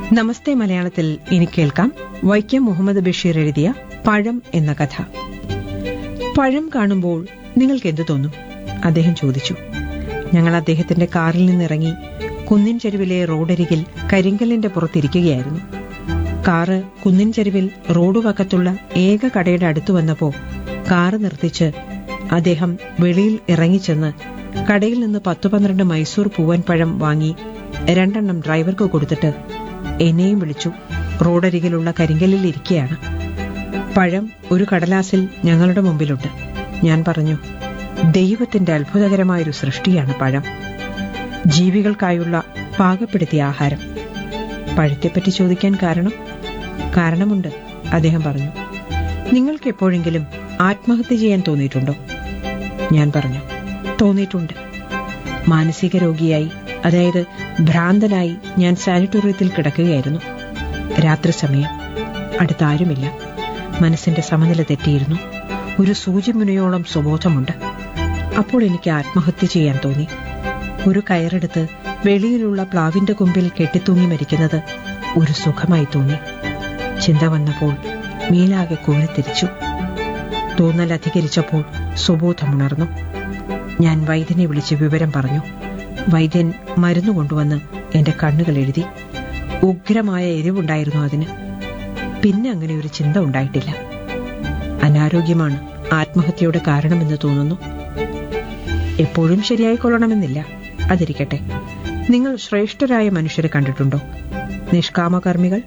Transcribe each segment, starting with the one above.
നമസ്തേ മലയാളത്തിൽ ഇനി കേൾക്കാം വൈക്കം മുഹമ്മദ് ബഷീർ എഴുതിയ പഴം എന്ന കഥ പഴം കാണുമ്പോൾ നിങ്ങൾക്ക് എന്തു തോന്നും അദ്ദേഹം ചോദിച്ചു ഞങ്ങൾ അദ്ദേഹത്തിന്റെ കാറിൽ നിന്നിറങ്ങി കുന്നിൻ ചെരുവിലെ റോഡരികിൽ കരിങ്കല്ലിന്റെ പുറത്തിരിക്കുകയായിരുന്നു കാറ് കുന്നിൻ ചെരുവിൽ റോഡ് വക്കത്തുള്ള ഏക കടയുടെ അടുത്ത് വന്നപ്പോ കാറ് നിർത്തിച്ച് അദ്ദേഹം വെളിയിൽ ഇറങ്ങിച്ചെന്ന് കടയിൽ നിന്ന് പത്തു പന്ത്രണ്ട് മൈസൂർ പൂവൻ പഴം വാങ്ങി രണ്ടെണ്ണം ഡ്രൈവർക്ക് കൊടുത്തിട്ട് എന്നെയും വിളിച്ചു റോഡരികിലുള്ള കരിങ്കല്ലിൽ ഇരിക്കുകയാണ് പഴം ഒരു കടലാസിൽ ഞങ്ങളുടെ മുമ്പിലുണ്ട് ഞാൻ പറഞ്ഞു ദൈവത്തിന്റെ അത്ഭുതകരമായൊരു സൃഷ്ടിയാണ് പഴം ജീവികൾക്കായുള്ള പാകപ്പെടുത്തിയ ആഹാരം പഴത്തെപ്പറ്റി ചോദിക്കാൻ കാരണം കാരണമുണ്ട് അദ്ദേഹം പറഞ്ഞു നിങ്ങൾക്ക് എപ്പോഴെങ്കിലും ആത്മഹത്യ ചെയ്യാൻ തോന്നിയിട്ടുണ്ടോ ഞാൻ പറഞ്ഞു തോന്നിയിട്ടുണ്ട് മാനസിക രോഗിയായി അതായത് ഭ്രാന്തനായി ഞാൻ സാനിറ്റോറിയത്തിൽ കിടക്കുകയായിരുന്നു രാത്രി സമയം അടുത്താരുമില്ല മനസ്സിന്റെ സമനില തെറ്റിയിരുന്നു ഒരു സൂചിമുനയോളം സുബോധമുണ്ട് അപ്പോൾ എനിക്ക് ആത്മഹത്യ ചെയ്യാൻ തോന്നി ഒരു കയറെടുത്ത് വെളിയിലുള്ള പ്ലാവിന്റെ കൊമ്പിൽ കെട്ടിത്തൂങ്ങി മരിക്കുന്നത് ഒരു സുഖമായി തോന്നി ചിന്ത വന്നപ്പോൾ മീനാകെ കോരിത്തിരിച്ചു തോന്നൽ അധികരിച്ചപ്പോൾ സുബോധമുണർന്നു ഞാൻ വൈദ്യനെ വിളിച്ച് വിവരം പറഞ്ഞു വൈദ്യൻ മരുന്ന് കൊണ്ടുവന്ന് എന്റെ കണ്ണുകൾ എഴുതി ഉഗ്രമായ എരിവുണ്ടായിരുന്നു അതിന് പിന്നെ അങ്ങനെ ഒരു ചിന്ത ഉണ്ടായിട്ടില്ല അനാരോഗ്യമാണ് ആത്മഹത്യയുടെ കാരണമെന്ന് തോന്നുന്നു എപ്പോഴും ശരിയായിക്കൊള്ളണമെന്നില്ല അതിരിക്കട്ടെ നിങ്ങൾ ശ്രേഷ്ഠരായ മനുഷ്യരെ കണ്ടിട്ടുണ്ടോ നിഷ്കാമകർമ്മികൾ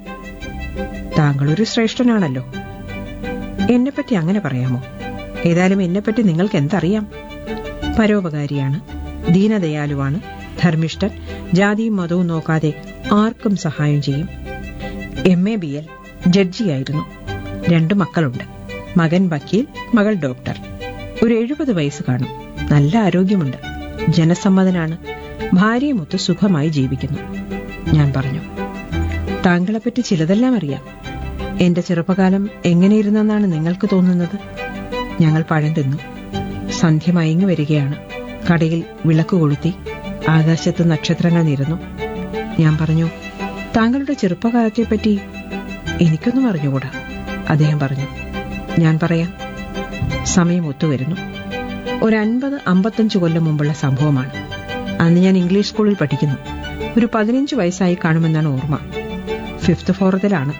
താങ്കൾ ഒരു ശ്രേഷ്ഠനാണല്ലോ എന്നെപ്പറ്റി അങ്ങനെ പറയാമോ ഏതായാലും എന്നെപ്പറ്റി നിങ്ങൾക്ക് എന്തറിയാം പരോപകാരിയാണ് ദീനദയാലുവാണ് ധർമ്മിഷ്ഠൻ ജാതിയും മതവും നോക്കാതെ ആർക്കും സഹായം ചെയ്യും എം എ ബി എൽ ജഡ്ജിയായിരുന്നു രണ്ടു മക്കളുണ്ട് മകൻ വക്കീൽ മകൾ ഡോക്ടർ ഒരു എഴുപത് വയസ്സ് കാണും നല്ല ആരോഗ്യമുണ്ട് ജനസമ്മതനാണ് ഭാര്യയുമൊത്ത് സുഖമായി ജീവിക്കുന്നു ഞാൻ പറഞ്ഞു താങ്കളെപ്പറ്റി ചിലതെല്ലാം അറിയാം എന്റെ ചെറുപ്പകാലം എങ്ങനെയിരുന്നെന്നാണ് നിങ്ങൾക്ക് തോന്നുന്നത് ഞങ്ങൾ പഴം തിന്നു സന്ധ്യ മയങ്ങി വരികയാണ് കടയിൽ വിളക്ക് കൊളുത്തി ആകാശത്ത് നക്ഷത്രങ്ങൾ നിരന്നു ഞാൻ പറഞ്ഞു താങ്കളുടെ ചെറുപ്പകാലത്തെപ്പറ്റി എനിക്കൊന്നും അറിഞ്ഞുകൂടാ അദ്ദേഹം പറഞ്ഞു ഞാൻ പറയാം സമയം ഒത്തുവരുന്നു ഒരു അൻപത് അമ്പത്തഞ്ച് കൊല്ലം മുമ്പുള്ള സംഭവമാണ് അന്ന് ഞാൻ ഇംഗ്ലീഷ് സ്കൂളിൽ പഠിക്കുന്നു ഒരു പതിനഞ്ച് വയസ്സായി കാണുമെന്നാണ് ഓർമ്മ ഫിഫ്ത്ത് ഫോറത്തിലാണ്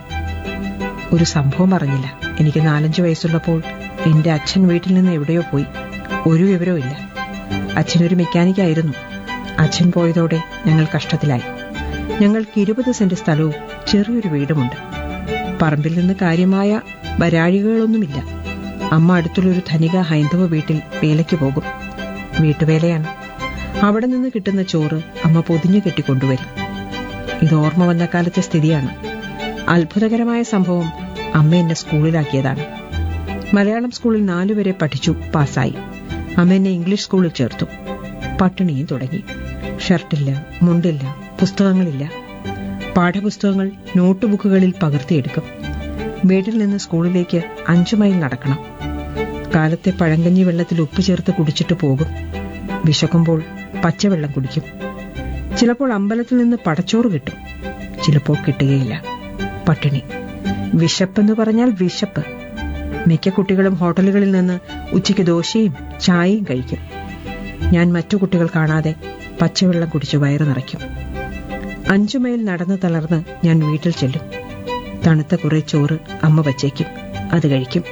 ഒരു സംഭവം പറഞ്ഞില്ല എനിക്ക് നാലഞ്ച് വയസ്സുള്ളപ്പോൾ എന്റെ അച്ഛൻ വീട്ടിൽ നിന്ന് എവിടെയോ പോയി ഒരു വിവരവും ഇല്ല അച്ഛനൊരു മെക്കാനിക്കായിരുന്നു അച്ഛൻ പോയതോടെ ഞങ്ങൾ കഷ്ടത്തിലായി ഞങ്ങൾക്ക് ഇരുപത് സെന്റ് സ്ഥലവും ചെറിയൊരു വീടുമുണ്ട് പറമ്പിൽ നിന്ന് കാര്യമായ വരാഴികകളൊന്നുമില്ല അമ്മ അടുത്തുള്ളൊരു ധനിക ഹൈന്ദവ വീട്ടിൽ വേലയ്ക്ക് പോകും വീട്ടുവേലയാണ് അവിടെ നിന്ന് കിട്ടുന്ന ചോറ് അമ്മ പൊതിഞ്ഞു കെട്ടിക്കൊണ്ടുവരും ഇത് ഓർമ്മ വന്ന കാലത്തെ സ്ഥിതിയാണ് അത്ഭുതകരമായ സംഭവം അമ്മ എന്നെ സ്കൂളിലാക്കിയതാണ് മലയാളം സ്കൂളിൽ നാലുവരെ പഠിച്ചു പാസ്സായി അമ്മ എന്നെ ഇംഗ്ലീഷ് സ്കൂളിൽ ചേർത്തു പട്ടിണിയും തുടങ്ങി ഷർട്ടില്ല മുണ്ടില്ല പുസ്തകങ്ങളില്ല പാഠപുസ്തകങ്ങൾ നോട്ട് ബുക്കുകളിൽ പകർത്തിയെടുക്കും വീട്ടിൽ നിന്ന് സ്കൂളിലേക്ക് അഞ്ചു മൈൽ നടക്കണം കാലത്തെ പഴങ്കഞ്ഞി വെള്ളത്തിൽ ഉപ്പ് ചേർത്ത് കുടിച്ചിട്ട് പോകും വിശക്കുമ്പോൾ പച്ചവെള്ളം കുടിക്കും ചിലപ്പോൾ അമ്പലത്തിൽ നിന്ന് പടച്ചോറ് കിട്ടും ചിലപ്പോൾ കിട്ടുകയില്ല പട്ടിണി വിശപ്പെന്ന് പറഞ്ഞാൽ വിശപ്പ് മിക്ക കുട്ടികളും ഹോട്ടലുകളിൽ നിന്ന് ഉച്ചയ്ക്ക് ദോശയും ചായയും കഴിക്കും ഞാൻ മറ്റു കുട്ടികൾ കാണാതെ പച്ചവെള്ളം കുടിച്ച് വയറ് നിറയ്ക്കും അഞ്ചു മൈൽ നടന്ന് തളർന്ന് ഞാൻ വീട്ടിൽ ചെല്ലും തണുത്ത കുറെ ചോറ് അമ്മ വച്ചേക്കും അത് കഴിക്കും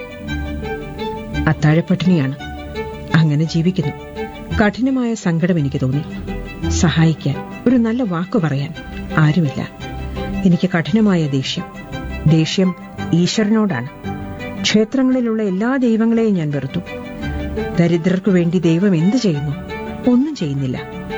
അത്താഴപ്പട്ടിണിയാണ് അങ്ങനെ ജീവിക്കുന്നു കഠിനമായ സങ്കടം എനിക്ക് തോന്നി സഹായിക്കാൻ ഒരു നല്ല വാക്കു പറയാൻ ആരുമില്ല എനിക്ക് കഠിനമായ ദേഷ്യം ദേഷ്യം ഈശ്വരനോടാണ് ക്ഷേത്രങ്ങളിലുള്ള എല്ലാ ദൈവങ്ങളെയും ഞാൻ വെറുത്തു ദരിദ്രർക്കു വേണ്ടി ദൈവം എന്തു ചെയ്യുന്നു ഒന്നും ചെയ്യുന്നില്ല